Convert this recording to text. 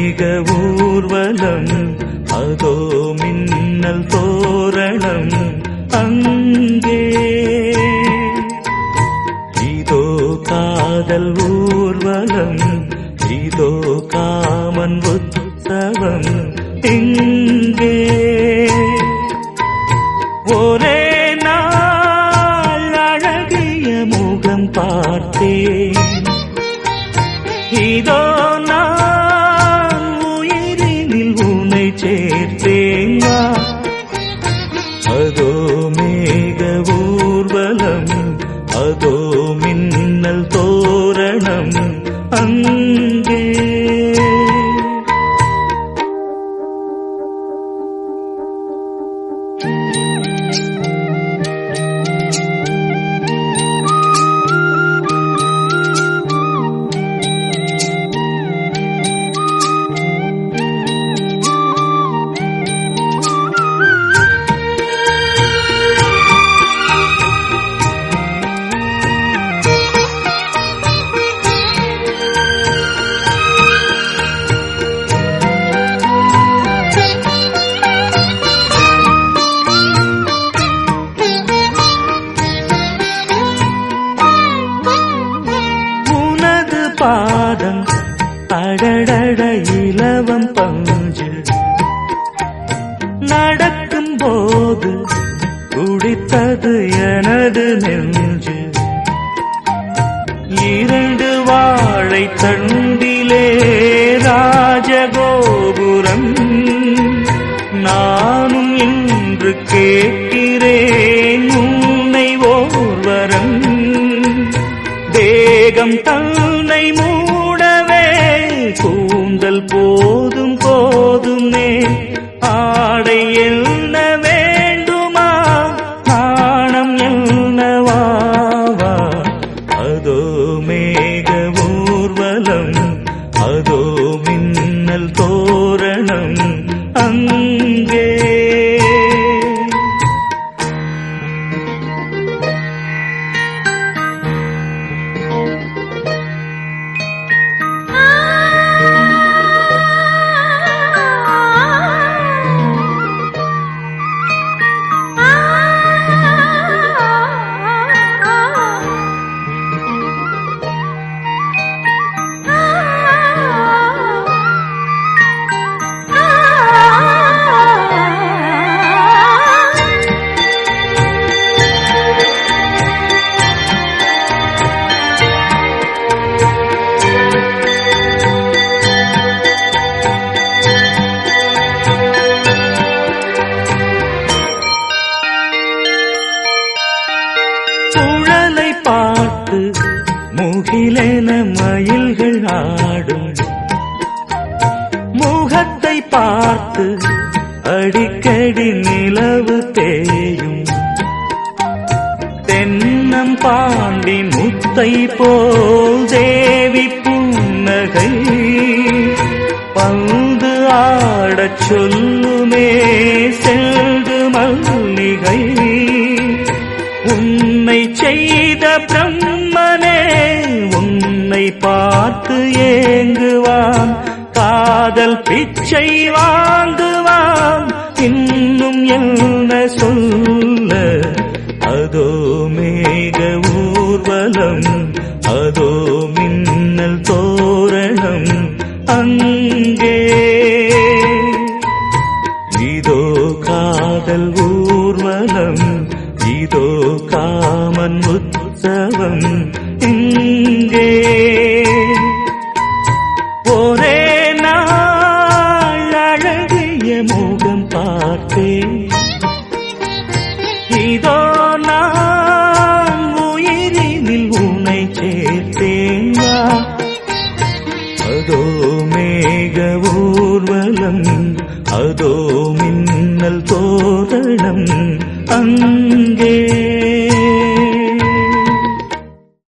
மேக ஊர்வலம் அதோ மின்னல் தோரணம் அங்கே இதோ காதல் ஊர்வலம் இதோ காமன் உற்சவம் இங்கே ஒரே நாள் அழகிய முகம் பார்த்தேன் இதோ நான் உயிரினில் உன்னை சேர்த்தேன் வா. அதோ மேக ஊர்வலம் அதோ மின்னல் தோரணம் அங்கே உனது பாதம் அடடட இலவம் பஞ்சு நடக்கும் போது குடித்தது எனது நெஞ்சு இரண்டு வாழை தண்டிலே ராஜகோபுரம் நானும் இன்று கேட்கிறேன் உன்னை ஓர்வரம் தேகம் தன்னை மூடவே கூந்தல் போதும் போதுமே ஆடை என்ன வேண்டுமா நாணம் என்னவாவா அதோ மேக ஊர்வலம் அதோ மின்னல் தோரணம் அங்கே குழலை பார்த்து முகிலென மயில்கள் ஆடும் முகத்தை பார்த்து அடிக்கடி நிலவு தேயும் தென்னம் பாண்டி முத்தை போல் தேவி புன்னகை பந்து ஆடச் சொல்லுமே செல்து மல்லிகை உன்னை செய்த பிரம்மனே உன்னை பார்த்து ஏங்குவான் காதல் பிச்சை வாங்குவான் இன்னும் என்ன சொல்ல அதோ மேக ஊர்வலம் அதோ மின்னல் தோரணம் அங்கே இதோ காதல் ஊர்வலம் இதோ காமன் உற்சவம் இங்கே ஒரே நாள் அழகிய முகம் பார்த்தேன் இதோ நான் உயிரினில் உன்னை சேர்த்தேன் வா. அதோ மேக ஊர்வலம் அதோ மின்னல் தோரணம் அங்கே